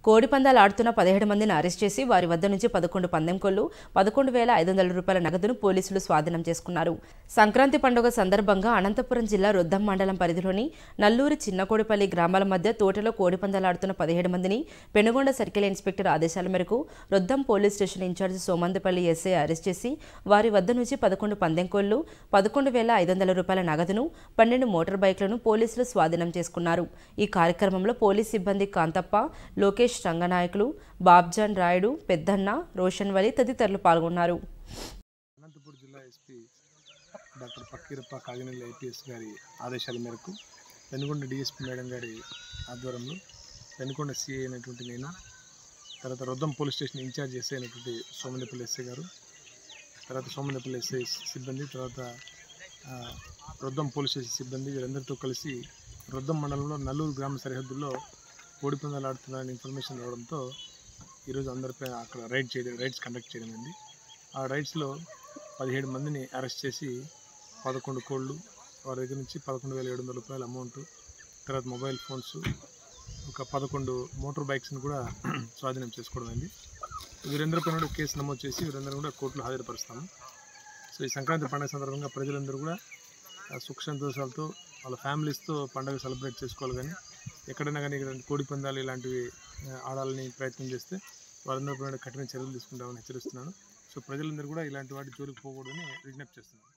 కోడి పందాలు ఆడుతున్న పదిహేడు మందిని అరెస్ట్ చేసి వారి వద్ద నుంచి పదకొండు పందెం కోళ్లు పదకొండు వేల ఐదు వందల రూపాయల నగదును పోలీసులు స్వాధీనం చేసుకున్నారు సంక్రాంతి పండుగ సందర్భంగా అనంతపురం జిల్లా రొద్దం మండలం పరిధిలోని నల్లూరి చిన్నకోడిపల్లి గ్రామాల మధ్య తోటలో కోడి పందాలు ఆడుతున్న పదిహేడు మందిని పెనుగొండ సర్కిల్ ఇన్స్పెక్టర్ ఆదేశాల మేరకు Roddam police station incharge Somandepalli SI arrest చేసి వారి వద్ద నుంచి పదకొండు పందెం కోళ్లు పదకొండు వేల ఐదు వందల రూపాయల నగదును పన్నెండు మోటార్ బైక్లను పోలీసులు స్వాధీనం చేసుకున్నారు ఈ కార్యక్రమంలో పోలీస్ సిబ్బంది కాంతప్ప లోకేష్ రంగనాయకులు బాబ్జాన్ రాయుడు పెద్దన్న రోషన్ వలి తదితరులు పాల్గొన్నారు అనంతపురం జిల్లా SP doctor Pakkirappa Kaginelli IPS గారి ఆదేశాల మేరకు పెనుగొండ డిఎస్పీ మేడం గారి ఆధ్వర్యంలో పెనుగొండ సిఐ అయినటువంటి నేను తర్వాత Roddam police station incharge SI అయినటువంటి సోమనపల్లి ఎస్ఐ గారు తర్వాత సోమనపల్లి ఎస్ఐ సిబ్బంది తర్వాత ఆ, రొద్దం పోలీస్ స్టేషన్ సిబ్బంది వీరందరితో కలిసి రొద్దం మండలంలో నల్లూరు గ్రామ సరిహద్దుల్లో కోడి పందాలు ఆడుతున్నారని ఇన్ఫర్మేషన్ రావడంతో ఈరోజు అందరిపై అక్కడ రైడ్ చేయడం రైడ్స్ కండక్ట్ చేయడం అయింది ఆ రైడ్స్లో పదిహేడు మందిని అరెస్ట్ చేసి పదకొండు కోళ్ళు వారి దగ్గర నుంచి పదకొండు వేల ఏడు వందల రూపాయల అమౌంట్ తర్వాత మొబైల్ ఫోన్స్ ఒక పదకొండు మోటార్ బైక్స్ని కూడా స్వాధీనం చేసుకోవడం అయింది వీరందరిపై కూడా కేసు నమోదు చేసి వీరందరూ కూడా కోర్టులో హాజరుపరుస్తాము సో ఈ సంక్రాంతి పండుగ సందర్భంగా ప్రజలందరూ కూడా ఆ సుఖ సంతోషాలతో వాళ్ళ ఫ్యామిలీస్తో పండుగ సెలబ్రేట్ చేసుకోవాలి కానీ ఎక్కడైనా కానీ ఇక్కడ కోడి పందాలు ఇలాంటివి ఆ, ఆడాలని ప్రయత్నం చేస్తే వాళ్ళందరూ కూడా కఠిన చర్యలు తీసుకుంటామని హెచ్చరిస్తున్నాను సో ప్రజలందరూ కూడా ఇలాంటి వాటి జోలికి పోకూడదని విజ్ఞప్తి చేస్తున్నాను